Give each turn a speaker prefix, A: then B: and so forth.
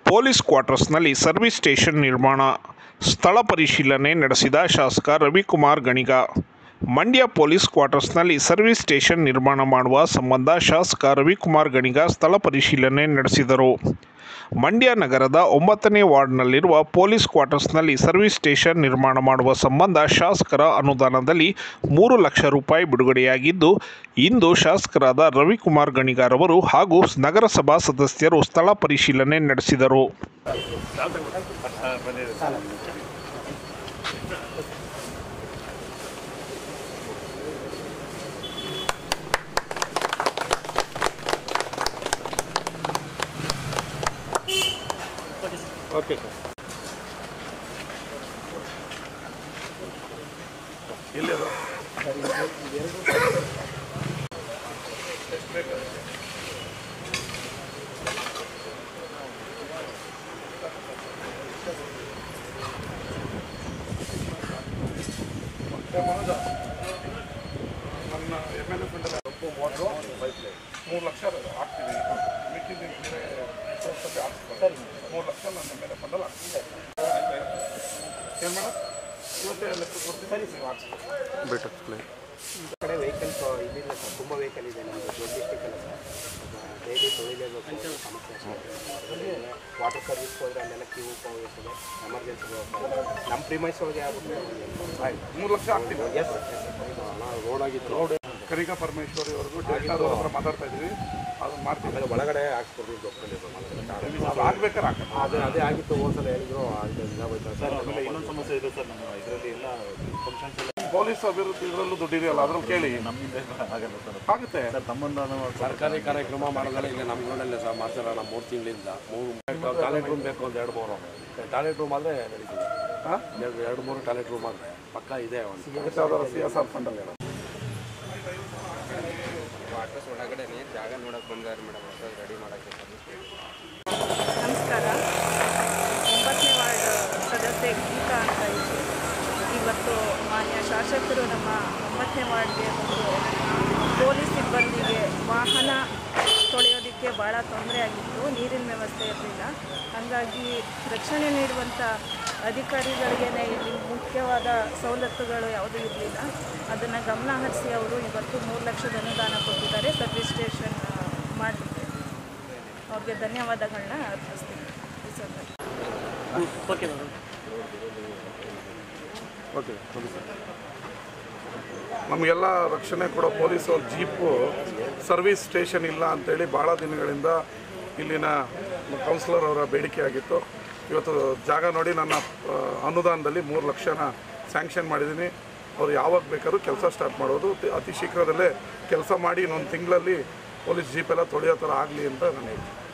A: police ಕ್ವಾರ್ಟರ್ಸ್ನಲ್ಲಿ service station ನಿರ್ಮಾಣ ಸ್ಥಳ ಪರಿಶೀಲನೆ ನಡೆಸಿದ ಶಾಸಕ ರವಿಕುಮಾರ್ ಗಣಿಗ ಮಂಡ್ಯ ಪೊಲೀಸ್ ಕ್ವಾರ್ಟರ್ಸ್ನಲ್ಲಿ ಸರ್ವಿಸ್ ಸ್ಟೇಷನ್ ನಿರ್ಮಾಣ ಮಾಡುವ ಸಂಬಂಧ ಶಾಸಕ ರವಿಕುಮಾರ್ ಗಣಿಗ ಸ್ಥಳ ಪರಿಶೀಲನೆ ನಡೆಸಿದರು ಮಂಡ್ಯ ನಗರದ ಒಂಬತ್ತನೇ ವಾರ್ಡ್ನಲ್ಲಿರುವ ಪೊಲೀಸ್ ಕ್ವಾರ್ಟರ್ಸ್ನಲ್ಲಿ ಸರ್ವಿಸ್ ಸ್ಟೇಷನ್ ನಿರ್ಮಾಣ ಮಾಡುವ ಸಂಬಂಧ ಶಾಸಕರ ಅನುದಾನದಲ್ಲಿ ಮೂರು ಲಕ್ಷ ರೂಪಾಯಿ ಬಿಡುಗಡೆಯಾಗಿದ್ದು ಇಂದು ಶಾಸಕರಾದ ರವಿಕುಮಾರ್ ಗಣಿಗಾರವರು ಹಾಗೂ ನಗರಸಭಾ ಸದಸ್ಯರು ಸ್ಥಳ ಪರಿಶೀಲನೆ ನಡೆಸಿದರು
B: ಓಕೆ ಸರ್ ಎಲ್ಲಿ ಅದು ಮತ್ತೆ ಮನೋಜ, ನನ್ನ ಎಮ್ ಎಲ್ ಎ ಫಂಡಲ್ಲಿ ಕಪ್ಪು ಮೋಟ್ರು ಮೂರು ಲಕ್ಷ ಹಾಕ್ತೀವಿ ಮಿಕ್ಕಿದ್ದು ಬೇರೆ ಸಂಸ್ಥೆಗೆ ಹಾಕ್ಸ್ತಾರೆ ಮೂರು ಲಕ್ಷ ನನ್ನ ಎಮ್ ಎಲ್ ಎ ಫಂಡಲ್ಲಿ ಹಾಕ್ತೀನಿ ಏನು ಮೇಡಮ್ ಇವತ್ತೇ ಲೆಕ್ಕ ಕೊಡ್ತೀನಿ ಸರಿ ನೀವು ಹಾಕ್ಸ್ಬೇಕು
C: ಬೆಟರ್
D: ಈ ಕಡೆ ವೆಹಿಕಲ್ಸ್ ಇದಿಲ್ಲ ಸರ್ ತುಂಬ ವೆಹಿಕಲ್ ಇದೆ ನಮ್ಮದು ದೊಡ್ಡ ಡಿಸ್ಟಿಕ್ ಅಲ್ಲ ಸರ್ ಡೈಲಿ ತೊಳಿಲೇಬೇಕು ಸಮಸ್ಯೆ ಅಷ್ಟೇ ವಾಟರ್ ಸರ್ವಿಸ್ ಹೋದ್ರೆ ಅಲ್ಲೆಲ್ಲ ಕ್ಯೂ ಹೋಗಿರ್ತದೆ ಎಮರ್ಜೆನ್ಸಿ ನಮ್ಮ ಪ್ರಿಮೈಸ್ ಒಳಗೆ ಆಗುತ್ತೆ
B: ಆಯ್ತು ಮೂರು ಲಕ್ಷ ಹಾಕ್ತೀನಿ
D: ಎಸ್ ರೋಡ್ ಆಗಿತ್ತು
B: ರೋಡ್ ಕರಿಕಾ ಪರಮೇಶ್ವರಿ ಅವ್ರಿಗೂ ಡೆಲ್ಟಾದವ್ರ ಹತ್ರ ಮಾತಾಡ್ತಾ ಇದ್ದೀವಿ ಅದನ್ನ ಮಾಡ್ತೀವಿ
D: ಆಮೇಲೆ ಒಳಗಡೆ ಹಾಕ್ಸ್ಕೊಡ್ಬೇಕು ಒಪ್ಕೊಂಡಿದ್ರು
B: ಅದು ಆಗ್ಬೇಕಾರೆ ಹಾಕೋಣ
D: ಅದೇ ಅದೇ ಆಗಿತ್ತು ಹೋದ್ಸಲ ಹೇಳಿದ್ರು ಅದು ಇದಾಗೋಯ್ತು ಸರ್
C: ಆಮೇಲೆ ಇನ್ನೊಂದು ಸಮಸ್ಯೆ ಇದೆ ಸರ್ ನಮ್ಮ ಇದರಲ್ಲಿ ಎಲ್ಲ ಫಂಕ್ಷನ್ಸ್ ಎಲ್ಲ
B: ಪೊಲೀಸ್ ಅಭಿವೃದ್ಧಿ ಇದರಲ್ಲೂ ದುಡ್ಡು ಇದೆಯಲ್ಲ ಅದ್ರಲ್ಲಿ ಕೇಳಿ
C: ನಮ್ಮಿಂದ ಆಗಲ್ಲ ಸರ್
B: ಆಗುತ್ತೆ
C: ಸರ್ ತಮ್ಮನ್ನ ನಾವು
D: ಸರ್ಕಾರಿ ಕಾರ್ಯಕ್ರಮ ಮಾಡೋದಲ್ಲ ಈಗ ನಮ್ಮ ನೋಡಲ್ಲ ಸರ್ ಮಾಡ್ತಾರ ನಮ್ಮ ಮೂರು ತಿಂಗಳಿಂದ ಮೂರು ಟಾಯ್ಲೆಟ್ ರೂಮ್ ಬೇಕು ಒಂದು ಎರಡು ಮೂರು ಟಾಯ್ಲೆಟ್ ರೂಮ್ ಆದರೆ ನಡೀತದೆ
B: ಹಾಂ
D: ಎರಡು ಎರಡು ಮೂರು ಟಾಯ್ಲೆಟ್ ರೂಮ್ ಆದರೆ ಪಕ್ಕ ಇದೆ ಒಂದು
B: ಯಾವ್ದಾದ್ರು ಸಿ ಎಸ್ ಆರ್ ಫಂಡಲ್ಲಿ
D: ಕ್ವಾರ್ಟರ್ಸ್ ಒಳಗಡೆ ಜಾಗ ನೋಡಕ್ಕೆ ಬಂದಾರೆ ಮೇಡಮ್ ರೆಡಿ ಮಾಡೋಕ್ಕೆ
E: ನಮಸ್ಕಾರ ಒಂಬತ್ತನೇ ವಾರ್ಡ್ ಸದಸ್ಯೆ ಗೀತಾ ಅಂತ ಇದ್ದು ಇವತ್ತು ಮಾನ್ಯ ಶಾಸಕರು ನಮ್ಮ ಒಂಬತ್ತನೇ ವಾರ್ಡ್ಗೆ ಬಂದು ಪೊಲೀಸ್ ಸಿಬ್ಬಂದಿಗೆ ವಾಹನ ತೊಳೆಯೋದಕ್ಕೆ ಭಾಳ ತೊಂದರೆ ಆಗಿತ್ತು ನೀರಿನ ವ್ಯವಸ್ಥೆ ಇರಲಿಲ್ಲ ಹಾಗಾಗಿ ರಕ್ಷಣೆ ನೀಡುವಂಥ ಅಧಿಕಾರಿಗಳಿಗೇನೆ ಇಲ್ಲಿ ಮುಖ್ಯವಾದ ಸವಲತ್ತುಗಳು ಯಾವುದೂ ಇರಲಿಲ್ಲ ಅದನ್ನು ಗಮನ ಹರಿಸಿ ಅವರು ಇವತ್ತು ಮೂರು ಲಕ್ಷದ ಅನುದಾನ ಕೊಟ್ಟಿದ್ದಾರೆ ಸರ್ವಿಸ್ ಸ್ಟೇಷನ್ ಮಾಡಲಿಕ್ಕೆ ಅವ್ರಿಗೆ ಧನ್ಯವಾದಗಳನ್ನ ಅರ್ಪಿಸ್ತೀನಿ ಈ ಸಂದರ್ಭ
B: ಓಕೆ ನಮಗೆಲ್ಲ ರಕ್ಷಣೆ ಕೊಡೋ ಪೊಲೀಸ್ ಅವ್ರ ಜೀಪು ಸರ್ವಿಸ್ ಸ್ಟೇಷನ್ ಇಲ್ಲ ಅಂತೇಳಿ ಭಾಳ ದಿನಗಳಿಂದ ಇಲ್ಲಿನ ಕೌನ್ಸಿಲರ್ ಅವರ ಬೇಡಿಕೆ ಆಗಿತ್ತು ಇವತ್ತು ಜಾಗ ನೋಡಿ ನನ್ನ ಆ, ಅನುದಾನದಲ್ಲಿ ಮೂರು ಲಕ್ಷನ ಸ್ಯಾಂಕ್ಷನ್ ಮಾಡಿದ್ದೀನಿ ಅವ್ರು ಯಾವಾಗ ಬೇಕಾದ್ರೂ ಕೆಲಸ ಸ್ಟಾರ್ಟ್ ಮಾಡೋದು ತಿ- ಅತಿ ಶೀಘ್ರದಲ್ಲೇ ಕೆಲಸ ಮಾಡಿ ಇನ್ನೊಂದು ತಿಂಗಳಲ್ಲಿ ಪೊಲೀಸ್ ಜೀಪ್ ಎಲ್ಲ ತೊಳೆಯೋ ಥರ ಆಗಲಿ ಅಂತ ನಾನು ಹೇಳ್ತೀನಿ